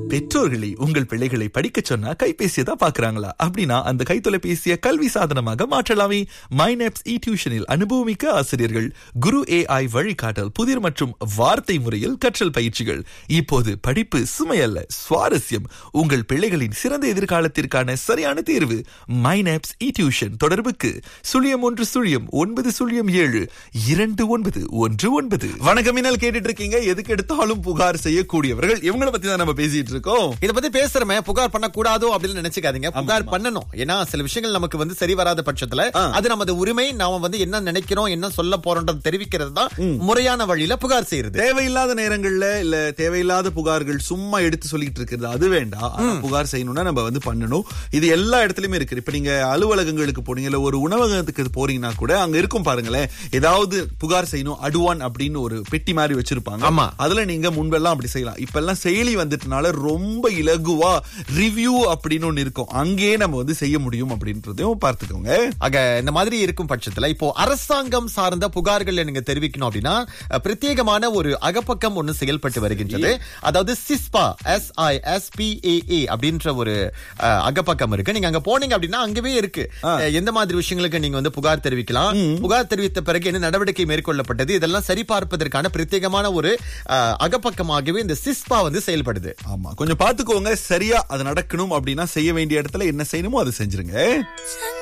பெற்றோர்களை உங்கள் பிள்ளைகளை படிக்க சொன்னா கைபேசியை தான் பாக்குறாங்களா அப்படின்னா அந்த கைத்தொலைபேசியை கல்வி சாதனமாக மாற்றலாமே மைனப்ஸ் இ டியூஷனில் அனுபவமிக்க ஆசிரியர்கள் குரு ஏஐ வழிகாட்டல் புதிர் மற்றும் வார்த்தை முறையில் கற்றல் பயிற்சிகள் இப்போது படிப்பு சுமையல்ல சுவாரஸ்யம் உங்கள் பிள்ளைகளின் சிறந்த எதிர்காலத்திற்கான சரியான தேர்வு மைனப்ஸ் இ டியூஷன் தொடர்புக்கு சுழியம் ஒன்று சுழியம் ஒன்பது சுழியம் ஏழு இரண்டு ஒன்பது ஒன்று ஒன்பது வணக்கம் மின்னல் கேட்டுட்டு இருக்கீங்க எதுக்கு எடுத்தாலும் புகார் செய்யக்கூடியவர்கள் இவங்களை பத்தி தான் நம்ம பேசிட்டு இருக்கோம் இத பத்தி பேசுறமே புகார் பண்ண கூடாதோ அப்படின்னு நினைச்சுக்காதீங்க புகார் பண்ணணும் ஏன்னா சில விஷயங்கள் நமக்கு வந்து சரி வராத பட்சத்துல அது நமது உரிமை நாம வந்து என்ன நினைக்கிறோம் என்ன சொல்ல போறோம்ன்றது தெரிவிக்கிறது தான் முறையான வழியில புகார் செய்யறது தேவையில்லாத நேரங்கள்ல இல்ல தேவையில்லாத புகார்கள் சும்மா எடுத்து சொல்லிட்டு இருக்கிறது அது வேண்டாம் ஆனா புகார் செய்யணும்னா நம்ம வந்து பண்ணணும் இது எல்லா இடத்துலயுமே இருக்கு இப்ப நீங்க அலுவலகங்களுக்கு போனீங்க இல்ல ஒரு உணவகத்துக்கு போறீங்கன்னா கூட அங்க இருக்கும் பாருங்களேன் ஏதாவது புகார் செய்யணும் அடுவான் அப்படின்னு ஒரு பெட்டி மாதிரி வச்சிருப்பாங்க ஆமா. அதுல நீங்க முன்பெல்லாம் அப்படி செய்யலாம் இப்ப எல்லாம் செயலி வந்துட்டனால ரொம்ப இலகுவா ரிவ்யூ அப்படின்னு ஒண்ணு இருக்கும் அங்கேயே நம்ம வந்து செய்ய முடியும் அப்படின்றதையும் பார்த்துக்கோங்க ஆக இந்த மாதிரி இருக்கும் பட்சத்துல இப்போ அரசாங்கம் சார்ந்த புகார்கள் நீங்க தெரிவிக்கணும் அப்படின்னா அஹ், பிரத்யேகமான ஒரு அகப்பக்கம் ஒண்ணு செயல்பட்டு வருகின்றது அதாவது SISPA S I S P A அப்படின்ற ஒரு அஹ், அகப்பக்கம் இருக்கு நீங்க அங்க போனீங்க அப்படின்னா அங்கவே இருக்கு அஹ், எந்த மாதிரி விஷயங்களுக்கு நீங்க வந்து புகார் தெரிவிக்கலாம் புகார் தெரிவித்த பிறகு என்ன நடவடிக்கை மேற்கொள்ளப்பட்டது இதெல்லாம் சரிபார்ப்பதற்கான பிரத்யேகமான ஒரு அஹ், அகப்பக்கமாகவே இந்த சிஸ்பா வந்து செயல்படுது ஆமா கொஞ்சம் பாத்துக்கோங்க சரியா அது நடக்கணும் அப்படின்னா செய்ய வேண்டிய இடத்துல என்ன செய்யணுமோ அதை செஞ்சிருங்க 참